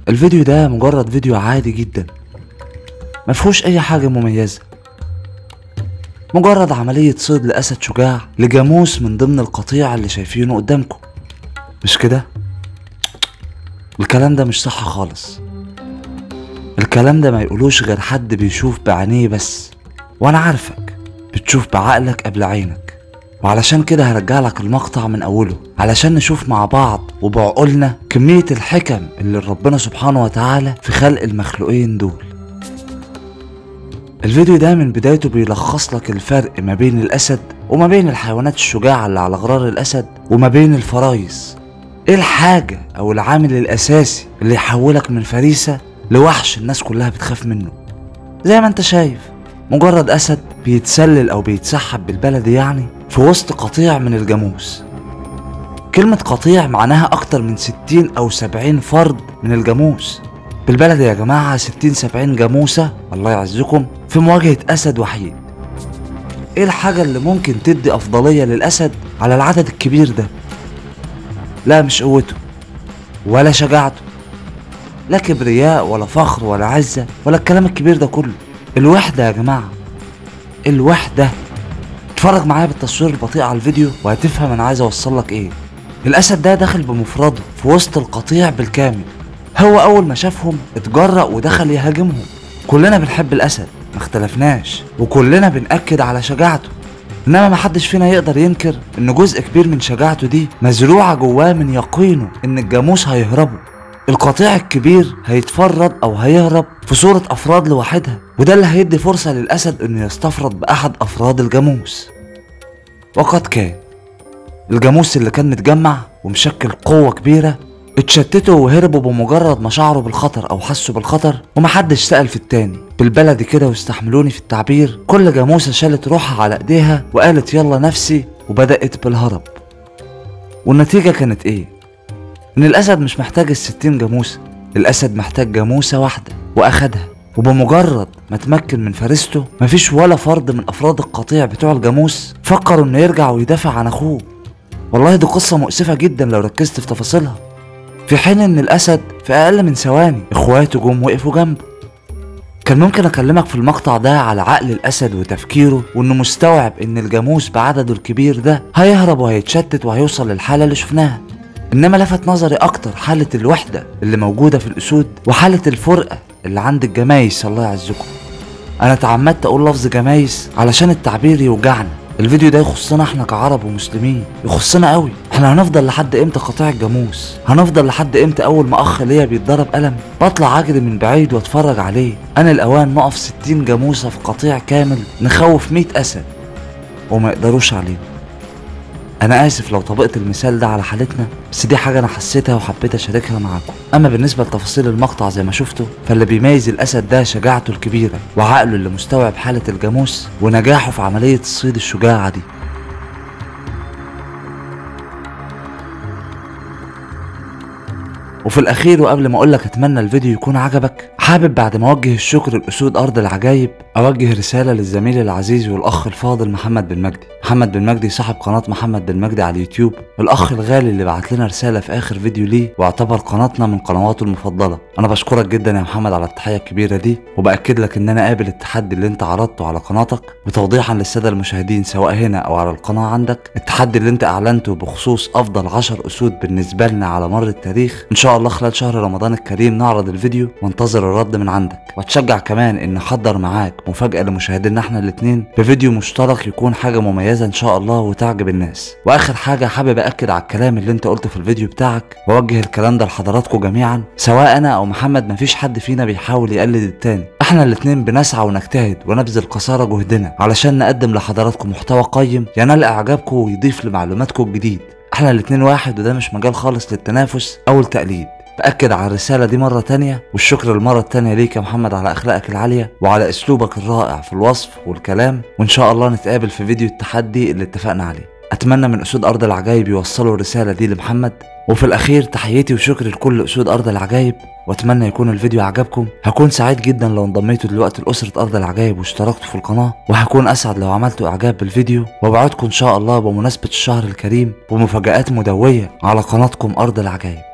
الفيديو ده مجرد فيديو عادي جدا مفهوش اي حاجة مميزة مجرد عملية صيد لأسد شجاع لجاموس من ضمن القطيع اللي شايفينه قدامكم مش كده؟ الكلام ده مش صح خالص الكلام ده ما يقولوش غير حد بيشوف بعينيه بس وانا عارفك بتشوف بعقلك قبل عينك وعلشان كده هرجع لك المقطع من اوله علشان نشوف مع بعض وبعقولنا كمية الحكم اللي ربنا سبحانه وتعالى في خلق المخلوقين دول الفيديو ده من بدايته بيلخص لك الفرق ما بين الاسد وما بين الحيوانات الشجاعة اللي على غرار الاسد وما بين الفرايس ايه الحاجة او العامل الاساسي اللي يحولك من فريسة لوحش الناس كلها بتخاف منه زي ما انت شايف مجرد اسد بيتسلل او بيتسحب بالبلدي يعني في وسط قطيع من الجاموس كلمة قطيع معناها أكتر من ستين أو سبعين فرد من الجاموس بالبلد يا جماعة ستين سبعين جاموسة الله يعزكم في مواجهة أسد وحيد إيه الحاجة اللي ممكن تدي أفضلية للأسد على العدد الكبير ده لا مش قوته ولا شجاعته لا كبرياء ولا فخر ولا عزة ولا الكلام الكبير ده كله الوحدة يا جماعة الوحدة اتفرج معايا بالتصوير البطيء على الفيديو وهتفهم انا عايز اوصل لك ايه الاسد ده داخل بمفرده في وسط القطيع بالكامل هو اول ما شافهم اتجرأ ودخل يهاجمهم كلنا بنحب الاسد ما اختلفناش وكلنا بنأكد على شجاعته انما محدش فينا يقدر ينكر ان جزء كبير من شجاعته دي مزروعة جواه من يقينه ان الجاموس هيهربوا القطيع الكبير هيتفرد او هيهرب في صورة افراد لوحدها وده اللي هيدي فرصة للاسد انه يستفرد باحد افراد الجاموس وقد كان الجاموس اللي كان متجمع ومشكل قوة كبيرة اتشتتوا وهربوا بمجرد ما شعروا بالخطر او حسوا بالخطر ومحدش سأل في التاني بالبلدي كده واستحملوني في التعبير كل جاموسة شالت روحها على ايديها وقالت يلا نفسي وبدأت بالهرب والنتيجة كانت ايه ان الاسد مش محتاج الستين جاموسة الاسد محتاج جاموسة واحدة واخدها وبمجرد ما تمكن من فريسته مفيش ولا فرد من افراد القطيع بتوع الجاموس فكر انه يرجع ويدافع عن اخوه والله دي قصة مؤسفة جدا لو ركزت في تفاصيلها في حين ان الاسد في اقل من ثواني اخواته جم وقفوا جنبه كان ممكن اكلمك في المقطع ده على عقل الاسد وتفكيره وانه مستوعب ان الجاموس بعدده الكبير ده هيهرب وهيتشتت وهيوصل للحالة اللي شفناها انما لفت نظري اكتر حالة الوحدة اللي موجودة في الاسود وحالة الفرقة اللي عند الجمايس الله يعزكم انا تعمدت اقول لفظ جمايس علشان التعبير يوجعنا الفيديو ده يخصنا احنا كعرب ومسلمين يخصنا قوي احنا هنفضل لحد امتى قطيع الجاموس هنفضل لحد امتى اول ما اخ ليا بيتضرب قلم بطلع اجري من بعيد واتفرج عليه انا الاوان نقف ستين جاموسة في قطيع كامل نخوف مئة اسد وما يقدروش علينا انا اسف لو طبقت المثال ده على حالتنا بس دي حاجه انا حسيتها وحبيت اشاركها معاكم اما بالنسبه لتفاصيل المقطع زي ما شفته فاللي بيميز الاسد ده شجاعته الكبيره وعقله اللي مستوعب حاله الجاموس ونجاحه في عمليه الصيد الشجاعه دي وفي الاخير وقبل ما اقولك اتمنى الفيديو يكون عجبك حابب بعد ما اوجه الشكر لاسود ارض العجايب اوجه رساله للزميل العزيز والاخ الفاضل محمد بن مجدي محمد بن مجدي صاحب قناه محمد بن مجدي على اليوتيوب الاخ الغالي اللي بعت لنا رساله في اخر فيديو ليه واعتبر قناتنا من قنواته المفضله انا بشكرك جدا يا محمد على التحيه الكبيره دي وباكد لك ان انا قابل التحدي اللي انت عرضته على قناتك وتوضيحا للساده المشاهدين سواء هنا او على القناه عندك التحدي اللي انت اعلنته بخصوص افضل عشر اسود بالنسبه لنا على مر التاريخ ان شاء الله خلال شهر رمضان الكريم نعرض الفيديو وانتظر الرد من عندك واتشجع كمان ان احضر معاك مفاجاه لمشاهدينا احنا الاتنين بفيديو مشترك يكون حاجه مميزه ان شاء الله وتعجب الناس واخر حاجه حابب اكد على الكلام اللي انت قلته في الفيديو بتاعك واوجه الكلام ده لحضراتكم جميعا سواء انا او محمد مفيش حد فينا بيحاول يقلد التاني احنا الاتنين بنسعى ونجتهد ونبذل قصارى جهدنا علشان نقدم لحضراتكم محتوى قيم ينال اعجابكم ويضيف لمعلوماتكم الجديد احنا الاتنين واحد وده مش مجال خالص للتنافس او التقليد بأكد على الرسالة دي مرة تانية والشكر المرة التانية ليك يا محمد على أخلاقك العالية وعلى أسلوبك الرائع في الوصف والكلام وإن شاء الله نتقابل في فيديو التحدي اللي اتفقنا عليه أتمنى من أسود أرض العجايب يوصلوا الرسالة دي لمحمد وفي الأخير تحياتي وشكري لكل أسود أرض العجايب وأتمنى يكون الفيديو عجبكم هكون سعيد جدا لو انضميتوا دلوقتي لأسرة أرض العجايب واشتركتوا في القناة وهكون أسعد لو عملتوا إعجاب بالفيديو وبوعدكم إن شاء الله بمناسبة الشهر الكريم بمفاجآت مدوية على قناتكم أرض العجايب